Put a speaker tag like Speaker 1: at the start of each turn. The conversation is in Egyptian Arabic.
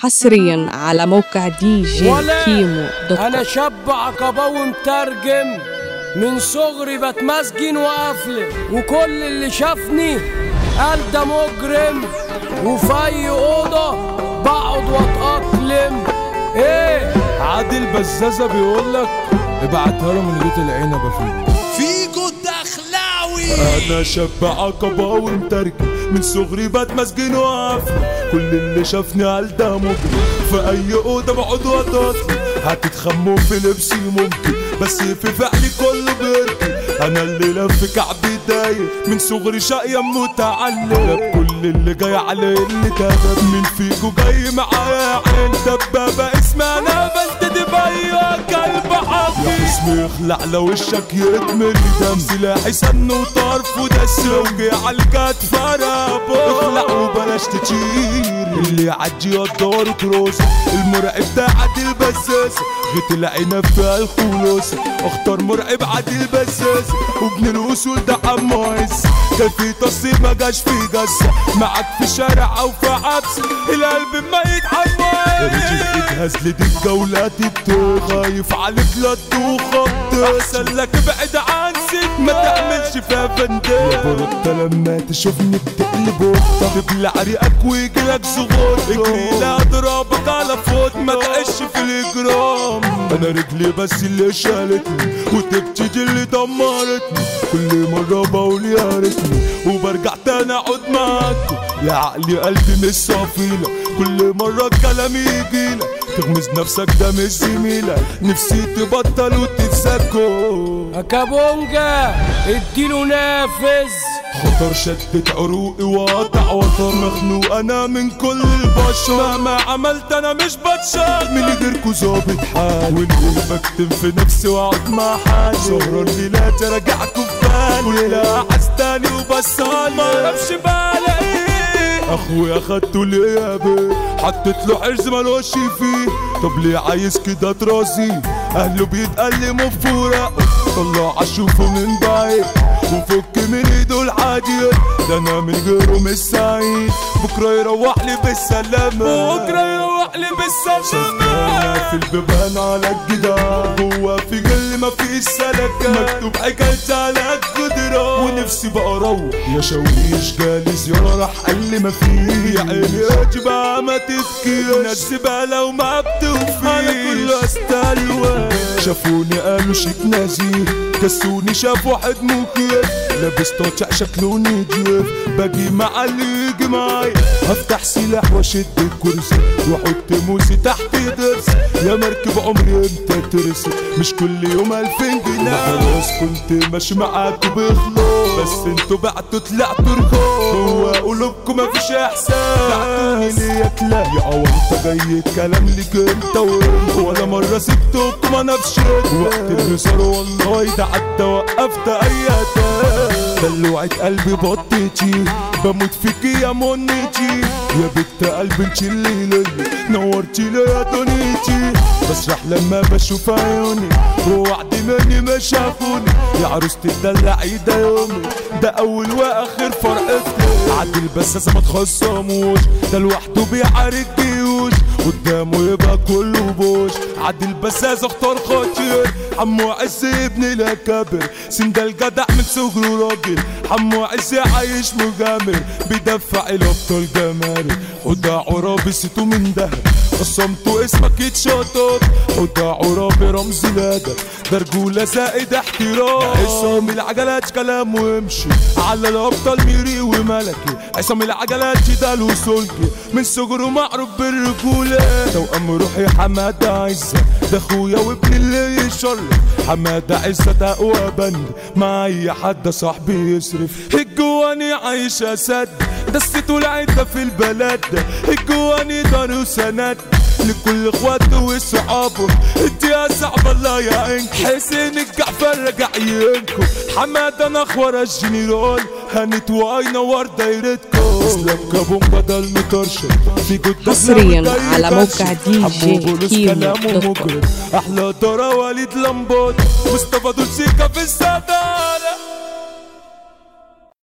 Speaker 1: حصريا على موقع دي جي
Speaker 2: ولا
Speaker 1: كيمو دوت كوم.
Speaker 2: انا شاب عقباوي مترجم من صغري بتمسجن وافلم وكل اللي شافني قال ده مجرم وفي اي اوضه بقعد واتاقلم ايه
Speaker 3: عادل بزازة بيقولك ابعتها له من ريت العنب فيه
Speaker 4: فيجو الدخلاوي
Speaker 3: انا شاب عقباوي مترجم من صغري بتمسجن وقافل كل اللي شافني قال ده مجرم في اي اوضه بقعد واطاطل هتتخموا في لبسي ممكن بس في فعلي كله بيركن انا اللي لف كعبي داير من صغري شقيا متعلم كل اللي جاي على اللي كتب من فيكو جاي معايا عين دبابه اسمها انا بنت دبي كلب حبي يا اسمي يخلع لو وشك يكمل دم سلاحي سن وطرف ودس لو جه على الكتف فرابو اخلع وبلاش تشير اللي يعدي يقدر كروس المرعب ده عادل بساس غيت العنب فيها الخلوص اختار مرعب عادل بساس وابن الوصول ده عمايس كان في تصيب ما جاش في جس معاك في شارع او في عبس القلب ما يتحمل اجهز لدي الجولات خايف عليك لا تدوخ احسن لك ابعد عن ست ما تعملش فيها فندق يا بروتا لما تشوفني بتقلب قطة تبلع ريقك ويجيلك زغوط اجري لا اضربك على فوت ما تعيش في الاجرام انا رجلي بس اللي شالتني وتبتدي اللي دمرتني كل مرة بقول يا ريتني وبرجع تاني اقعد معاكم يا عقلي قلبي مش صافيلة كل مرة الكلام يجيلك تغمز نفسك ده مش زميلك نفسي تبطل وتتسكو
Speaker 2: كابونجا اديله نافذ
Speaker 3: خطر شدت عروقي وقطع وطر مخنوق انا من كل البشر مهما عملت انا مش بتشال من غيركوا ظابط حال ونقول بكتم في نفسي واقعد مع حالي سهران ليلات ارجعكوا في بالي كلها عستاني وبصالي ما اعرفش بالي ايه اخويا خدته ليه يا بيه حطيت له حرز ملوش فيه طب ليه عايز كده ترازي اهله بيتألموا في فراق طلع اشوفه من بعيد وفك من ايده العادية ده انا من غيره مش سعيد بكره يروح لي بالسلامة بكره يروح لي بالسلامة في البيبان على الجدار جوا في جل ما فيش سلكة مكتوب حكايتي على الجدران ونفسي بقى اروح يا شويش جالي زيارة راح قال لي ما فيه يا عيني راجبة ما تبكي ناس زبالة وما بتوفيش انا كله استلوى شافوني قالوا شيك نازي كسوني شاف واحد مخيف لابس طاطع شكله نجيف باجي مع اللي يجي معايا هفتح سلاح واشد الكرسي واحط موسي تحت درسي يا مركب عمري انت ترسي مش كل يوم الفين جنيه خلاص كنت ماشي معاكوا بخلاص بس انتوا بعتوا طلعتوا رخاص هو قلوبكم مفيش احساس بعتوني ليه تلاقي او انت جاي الكلام ليك انت وانت ولا مره سبتكم انا في شد وقت الهزار والله ده عدى وقفت اي أداة دلوعة قلبي بطتي بموت فيكي يا منتي يا بنت قلبي انتي اللي ليلي نورتي لي يا دنيتي بسرح لما بشوف عيوني ووعدي مني ما شافوني يا عروستي الدلعي ده يومي ده اول واخر فرقتي عدل بس ما تخصموش ده لوحده بيعارك جيوش قدامه يبقى كله بوش عدل بس اختار خطير حمو عز ابن الاكابر سندال جدع من صغره راجل حمو عز عايش مجامر بيدفع الابطال جمارك خدع عرابي سيتو من دهب قسمته اسمك يتشطب خدع عرابي رمز الادب ده رجوله زائد احترام عصام العجلات كلام وامشي على الابطال ميري وملكي عصام العجلات جدال وسلكي من صغره معروف بالرجوله توأم روحي حماده عزه ده اخويا وابن اللي يشرف حماده عزه ده اقوى بند مع اي حد صاحبي يصرف الجواني عايش اسد دسته العده في البلد الجواني دار وسند لكل اخواته وصحابه انت يا صعب الله يعينك حسين الجعفر رجع ينكم حماد انا اخوار الجنرال هانت واي نور دايرتكم اسلام كابون بدل مطرشة في جد
Speaker 1: حصرياً على موقع دي جي كيمو دوت كوم.
Speaker 3: احلى ترى وليد لمبود مصطفى دول سيكا في السدارة